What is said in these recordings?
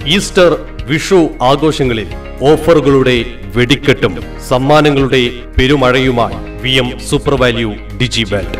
Easter Vishu ആഘോഷങ്ങളിൽ ഓഫറുകളുടെ വെടിക്കെട്ടും സമ്മാനങ്ങളുടെ പെരുമഴയുമായി V M super value digi band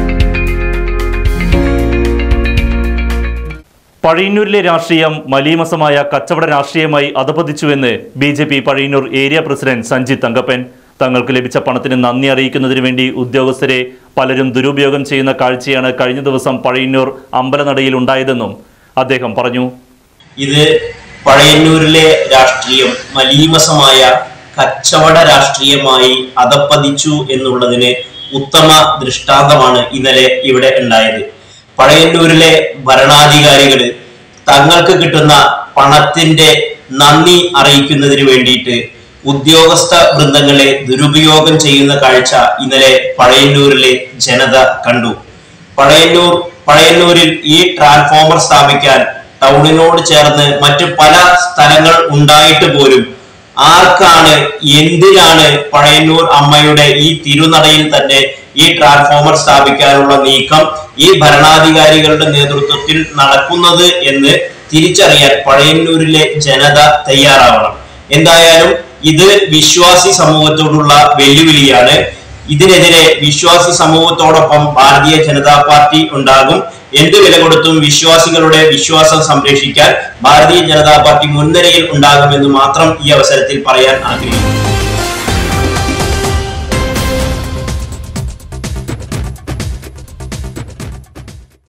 പഴയന്നൂരിലെ രാഷ്ട്രീയം മലീമസമായ കച്ചവട രാഷ്ട്രീയമായി അധപതിച്ചുവെന്ന് B J P Pazhayannur area president Sanjith Thankappan തങ്ങൾക്ക് ലഭിച്ച പണത്തിന് നന്ദി അറിയിക്കുന്നതിന് വേണ്ടി ഉദ്യോഗസ്ഥരെ പലരും ദുരുപയോഗം ചെയ്യുന്ന കാഴ്ചയാണ് കഴിഞ്ഞ ദിവസം പഴയന്നൂർ അമ്പലനടയിൽ ഉണ്ടായതെന്നും അദ്ദേഹം പറഞ്ഞു ഇത് പഴയന്നൂരിലെ രാഷ്ട്രീയം മലീമസമായ കച്ചവട രാഷ്ട്രീയമായി അധപ്പതിച്ചു എന്നുള്ളതിന് ഉത്തമ ദൃഷ്ടാന്തമാണ് ഇന്നലെ ഇവിടെ ഉണ്ടായത് പഴയന്നൂരിലെ ഭരണാധികാരികൾ തങ്ങൾക്ക് കിട്ടുന്ന പണത്തിന്റെ നന്ദി അറിയിക്കുന്നതിന് വേണ്ടിയിട്ട് ഉദ്യോഗസ്ഥ വൃന്ദങ്ങളെ ദുരുപയോഗം ചെയ്യുന്ന കാഴ്ച ഇന്നലെ പഴയന്നൂരിലെ ജനത കണ്ടു പഴയന്നൂർ പഴയന്നൂരിൽ ഈ ട്രാൻസ്ഫോമർ സ്ഥാപിക്കാൻ ടൗണിനോട് ചേർന്ന് മറ്റു പല സ്ഥലങ്ങൾ ഉണ്ടായിട്ട് പോലും ആർക്കാണ് എന്തിനാണ് പഴയന്നൂർ അമ്മയുടെ ഈ തിരുനടയിൽ തന്നെ ഈ ട്രാൻസ്ഫോമർ സ്ഥാപിക്കാനുള്ള നീക്കം ഈ ഭരണാധികാരികളുടെ നേതൃത്വത്തിൽ നടക്കുന്നത് എന്ന് തിരിച്ചറിയാൻ പഴയന്നൂരിലെ ജനത തയ്യാറാവണം എന്തായാലും ഇത് വിശ്വാസി സമൂഹത്തോടുള്ള വെല്ലുവിളിയാണ് ഇതിനെതിരെ വിശ്വാസി സമൂഹത്തോടൊപ്പം ഭാരതീയ ജനതാ പാർട്ടി ഉണ്ടാകും എന്ത് വില കൊടുത്തും വിശ്വാസികളുടെ വിശ്വാസം സംരക്ഷിക്കാൻ ഭാരതീയ ജനതാ പാർട്ടി മുൻനിരയിൽ ഉണ്ടാകുമെന്ന് മാത്രം ഈ അവസരത്തിൽ പറയാൻ ആഗ്രഹിക്കുന്നു